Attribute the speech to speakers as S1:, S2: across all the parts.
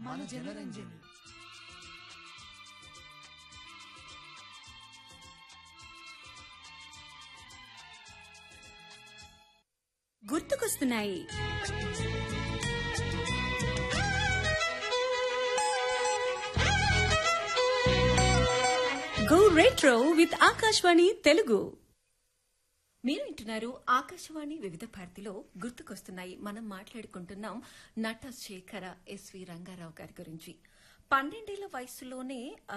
S1: మన జనరంజని
S2: గుర్తుకొస్తున్నాయి go retro with Akashvani Telugu మీరు వింటున్నారు ఆకాశవాణి వివిధ భారతిలో గుర్తుకొస్తున్నాయి మనం మాట్లాడుకుంటున్నాం నట శేఖర ఎస్వి రంగారావు గారి గురించి పన్నెండేళ్ల వయసులోనే ఆ,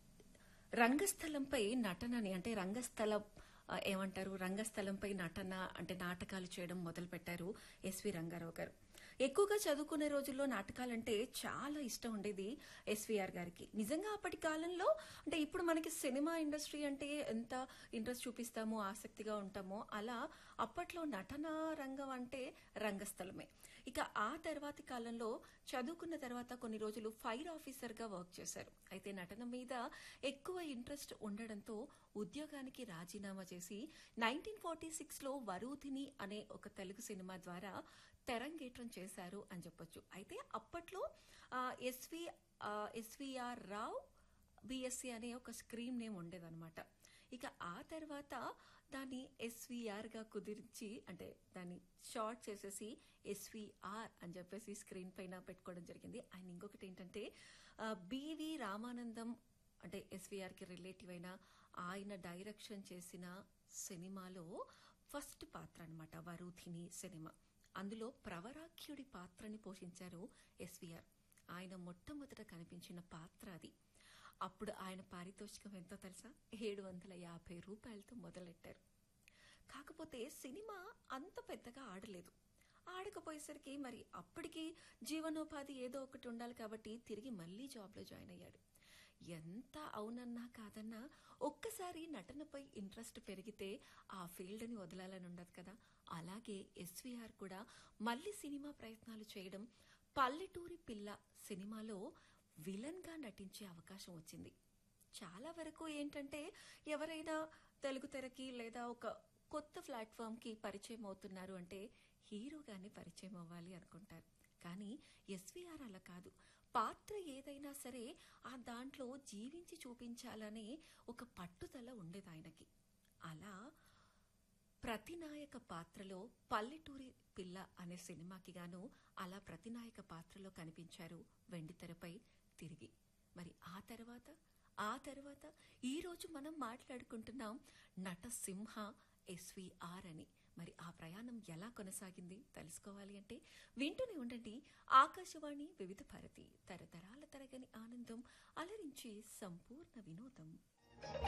S2: రంగస్థలంపై నటనని అంటే రంగస్థల ఆ, ఏమంటారు రంగస్థలంపై నటన అంటే నాటకాలు చేయడం మొదలుపెట్టారు ఎస్వి రంగారావు గారు ఎక్కువగా చదువుకునే రోజుల్లో నాటకాలంటే చాలా ఇష్టం ఉండేది ఎస్వీఆర్ గారికి నిజంగా అప్పటి కాలంలో అంటే ఇప్పుడు మనకి సినిమా ఇండస్ట్రీ అంటే ఎంత ఇంట్రెస్ట్ చూపిస్తామో ఆసక్తిగా ఉంటామో అలా అప్పట్లో నటనా రంగం అంటే రంగస్థలమే ఇక ఆ తర్వాతి కాలంలో చదువుకున్న తర్వాత కొన్ని రోజులు ఫైర్ ఆఫీసర్ గా వర్క్ చేశారు అయితే నటన మీద ఎక్కువ ఇంట్రెస్ట్ ఉండడంతో ఉద్యోగానికి రాజీనామా చేసి నైన్టీన్ ఫార్టీ సిక్స్ లో వరూధిని అనే ఒక తెలుగు సినిమా ద్వారా తెరంగేట్రం చేశారు అని చెప్పొచ్చు అయితే అప్పట్లో ఎస్వి ఎస్విఆర్ రావ్ బిఎస్సి అనే ఒక స్క్రీన్ నేమ్ ఉండేదన్నమాట ఇక ఆ తర్వాత దాన్ని ఎస్విఆర్ గా కుదిర్చి అంటే దాన్ని షార్ట్ చేసేసి ఎస్విఆర్ అని చెప్పేసి స్క్రీన్ పైన పెట్టుకోవడం జరిగింది అండ్ ఇంకొకటి ఏంటంటే బివి రామానందం అంటే ఎస్విఆర్ కి రిలేటివ్ అయిన ఆయన డైరెక్షన్ చేసిన సినిమాలో ఫస్ట్ పాత్ర అన్నమాట వరూధిని సినిమా అందులో ప్రవరాఖ్యుడి పాత్రని పోషించారు ఎస్విఆర్ ఆయన మొట్టమొదట కనిపించిన పాత్ర అది అప్పుడు ఆయన పారితోషికం ఎంతో తెలుసా ఏడు వందల యాభై రూపాయలతో మొదలెట్టారు కాకపోతే సినిమా అంత పెద్దగా ఆడలేదు ఆడకపోయేసరికి మరి అప్పటికి జీవనోపాధి ఏదో ఒకటి ఉండాలి కాబట్టి తిరిగి మళ్ళీ జాబ్లో జాయిన్ అయ్యాడు ఎంత అవునన్నా కాదన్నా ఒక్కసారి నటనపై ఇంట్రెస్ట్ పెరిగితే ఆ ఫీల్డ్ని వదలాలని ఉండదు కదా అలాగే ఎస్వీఆర్ కూడా మళ్ళీ సినిమా ప్రయత్నాలు చేయడం పల్లెటూరి పిల్ల సినిమాలో విలన్గా నటించే అవకాశం వచ్చింది చాలా వరకు ఏంటంటే ఎవరైనా తెలుగు తెరకి లేదా ఒక కొత్త ప్లాట్ఫామ్కి పరిచయం అవుతున్నారు అంటే హీరోగానే పరిచయం అవ్వాలి అనుకుంటారు కానీ ఎస్వీఆర్ అలా కాదు పాత్ర ఏదైనా సరే ఆ దాంట్లో జీవించి చూపించాలనే ఒక పట్టుదల ఉండేది ఆయనకి అలా ప్రతినాయక పాత్రలో పల్లెటూరి పిల్ల అనే సినిమాకి గాను అలా ప్రతినాయక పాత్రలో కనిపించారు వెండితెరపై తిరిగి మరి ఆ తర్వాత ఆ తర్వాత ఈ రోజు మనం మాట్లాడుకుంటున్నాం నట సింహ ఎస్విఆర్ అని మరి ఆ ప్రయాణం ఎలా కొనసాగింది తెలుసుకోవాలి అంటే వింటూనే ఉండండి ఆకాశవాణి వివిధ భారతి తరతరాల తరగని ఆనందం అలరించే సంపూర్ణ వినోదం